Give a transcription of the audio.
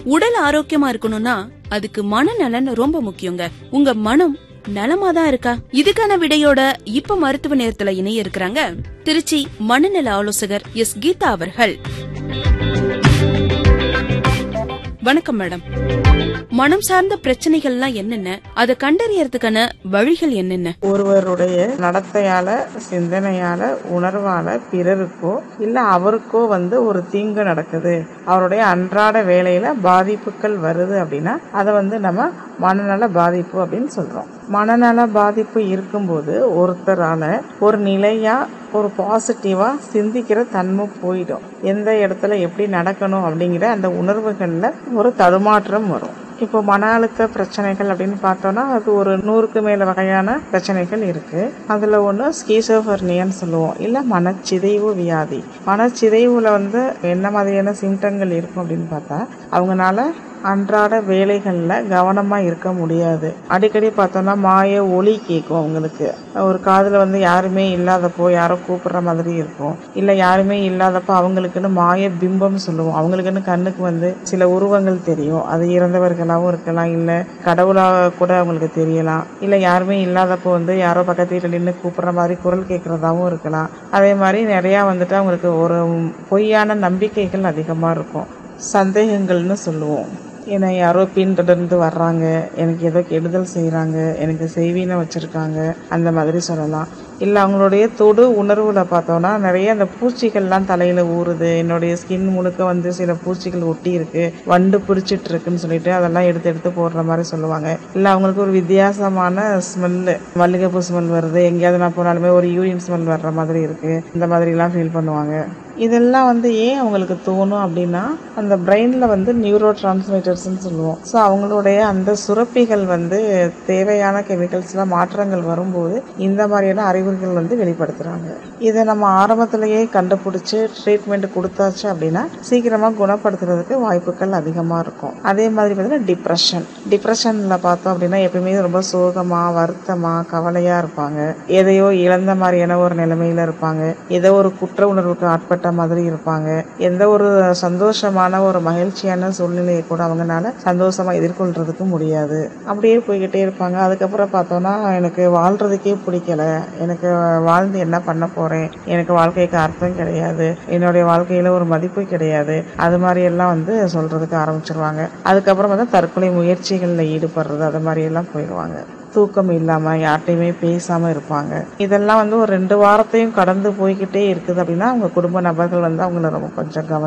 உடல் ஆரோக்கியமா இருக்கணும்னா அதுக்கு மனநலன் ரொம்ப முக்கியங்க உங்க மனம் நலமா தான் இருக்கா இதுக்கான விடையோட இப்ப மருத்துவ நேரத்துல இணைய இருக்கிறாங்க திருச்சி மனநல ஆலோசகர் எஸ் கீதா அவர்கள் வணக்கம் மேடம் மனம் சார்ந்த பிரச்சனைகள்லாம் என்னென்ன அதை கண்டறியறதுக்கான வழிகள் என்னென்ன ஒருவருடைய நடத்தையால சிந்தனையால உணர்வால பிறருக்கோ இல்ல அவருக்கோ வந்து ஒரு தீங்கு நடக்குது அவருடைய அன்றாட வேலையில பாதிப்புகள் வருது அப்படின்னா அதை வந்து நம்ம மனநல பாதிப்பு அப்படின்னு சொல்றோம் மனநல பாதிப்பு இருக்கும்போது ஒருத்தரால ஒரு நிலையா ஒரு பாசிட்டிவா சிந்திக்கிற தன்மை போயிடும் எந்த இடத்துல எப்படி நடக்கணும் அப்படிங்கிற அந்த உணர்வுகள்ல ஒரு தடுமாற்றம் வரும் இப்போ மன அழுத்த பிரச்சனைகள் அப்படின்னு பார்த்தோம்னா அது ஒரு நூறுக்கு மேல வகையான பிரச்சனைகள் இருக்கு அதுல ஒன்று ஸ்கீசோஃபர்னியான்னு சொல்லுவோம் இல்ல மனச்சிதைவு வியாதி மனச்சிதைவுல வந்து என்ன மாதிரியான சிம்டங்கள் இருக்கும் அப்படின்னு பார்த்தா அவங்கனால அன்றாட வேலைகளில் கவனமாக இருக்க முடியாது அடிக்கடி பார்த்தோம்னா மாய ஒலி கேட்கும் அவங்களுக்கு ஒரு காதில் வந்து யாருமே இல்லாதப்போ யாரோ கூப்பிடுற மாதிரி இருக்கும் இல்லை யாருமே இல்லாதப்போ அவங்களுக்குன்னு மாய பிம்பம் சொல்லுவோம் அவங்களுக்குன்னு கண்ணுக்கு வந்து சில உருவங்கள் தெரியும் அது இறந்தவர்களாகவும் இருக்கலாம் இல்லை கடவுளாக கூட அவங்களுக்கு தெரியலாம் இல்லை யாருமே இல்லாதப்போ வந்து யாரோ பக்கத்து வீட்டில் நின்று கூப்பிடுற மாதிரி குரல் கேட்குறதாவும் இருக்கலாம் அதே மாதிரி நிறையா வந்துட்டு அவங்களுக்கு ஒரு பொய்யான நம்பிக்கைகள் அதிகமாக இருக்கும் சந்தேகங்கள்னு சொல்லுவோம் என்னை யாரோ பின்தொடர்ந்து வர்றாங்க எனக்கு ஏதோ கெடுதல் செய்கிறாங்க எனக்கு செய்வினை வச்சுருக்காங்க அந்த மாதிரி சொல்லலாம் இல்லை அவங்களுடைய தொடு உணர்வில் பார்த்தோன்னா நிறைய அந்த பூச்சிகள்லாம் தலையில் ஊறுது என்னுடைய ஸ்கின் முழுக்க வந்து சில பூச்சிகள் ஒட்டி இருக்கு வண்டு பிடிச்சிட்டு இருக்குன்னு சொல்லிட்டு அதெல்லாம் எடுத்து எடுத்து போடுற மாதிரி சொல்லுவாங்க இல்லை அவங்களுக்கு ஒரு வித்தியாசமான ஸ்மெல்லு மல்லிகைப்பூ ஸ்மெல் வருது எங்கேயாவது நான் போனாலுமே ஒரு யூரின் ஸ்மெல் வர்ற மாதிரி இருக்கு இந்த மாதிரிலாம் ஃபீல் பண்ணுவாங்க இதெல்லாம் வந்து ஏன் அவங்களுக்கு தோணும் அப்படின்னா அந்த பிரெயினில் வந்து நியூரோ டிரான்ஸ்மிட்டர்ஸ்னு சொல்லுவோம் ஸோ அவங்களுடைய அந்த சுரப்பிகள் வந்து தேவையான கெமிக்கல்ஸ்லாம் மாற்றங்கள் வரும்போது இந்த மாதிரியான அறிகுறிகள் வந்து வெளிப்படுத்துகிறாங்க இதை நம்ம ஆரம்பத்திலேயே கண்டுபிடிச்சி ட்ரீட்மெண்ட் கொடுத்தாச்சு அப்படின்னா சீக்கிரமாக குணப்படுத்துறதுக்கு வாய்ப்புகள் அதிகமாக இருக்கும் அதே மாதிரி பார்த்தீங்கன்னா டிப்ரெஷன் டிப்ரெஷனில் பார்த்தோம் அப்படின்னா எப்பயுமே ரொம்ப சோகமாக வருத்தமாக கவலையாக இருப்பாங்க எதையோ இழந்த மாதிரியான ஒரு நிலைமையில இருப்பாங்க ஏதோ ஒரு குற்ற உணர்வுக்கு ஆட்பட்ட மாதிரி இருப்பாங்க எந்த ஒரு சந்தோஷமான ஒரு மகிழ்ச்சியான சூழ்நிலையை கூட அவங்கனால சந்தோஷமா எதிர்கொள்றதுக்கு முடியாது அப்படியே போய்கிட்டே இருப்பாங்க அதுக்கப்புறம் பார்த்தோம்னா எனக்கு வாழ்றதுக்கே பிடிக்கல எனக்கு வாழ்ந்து என்ன பண்ண போறேன் எனக்கு வாழ்க்கைக்கு அர்த்தம் கிடையாது என்னுடைய வாழ்க்கையில ஒரு மதிப்பு கிடையாது அது மாதிரி எல்லாம் வந்து சொல்றதுக்கு ஆரம்பிச்சிருவாங்க அதுக்கப்புறம் வந்து தற்கொலை முயற்சிகளில் ஈடுபடுறது அது மாதிரி எல்லாம் போயிடுவாங்க தூக்கம் இல்லாம யார்கிட்டயுமே பேசாம இருப்பாங்க இதெல்லாம் வந்து ஒரு ரெண்டு வாரத்தையும் கடந்து போய்கிட்டே இருக்குது அப்படின்னா அவங்க குடும்ப நபர்கள் வந்து அவங்கள ரொம்ப கொஞ்சம் கவனி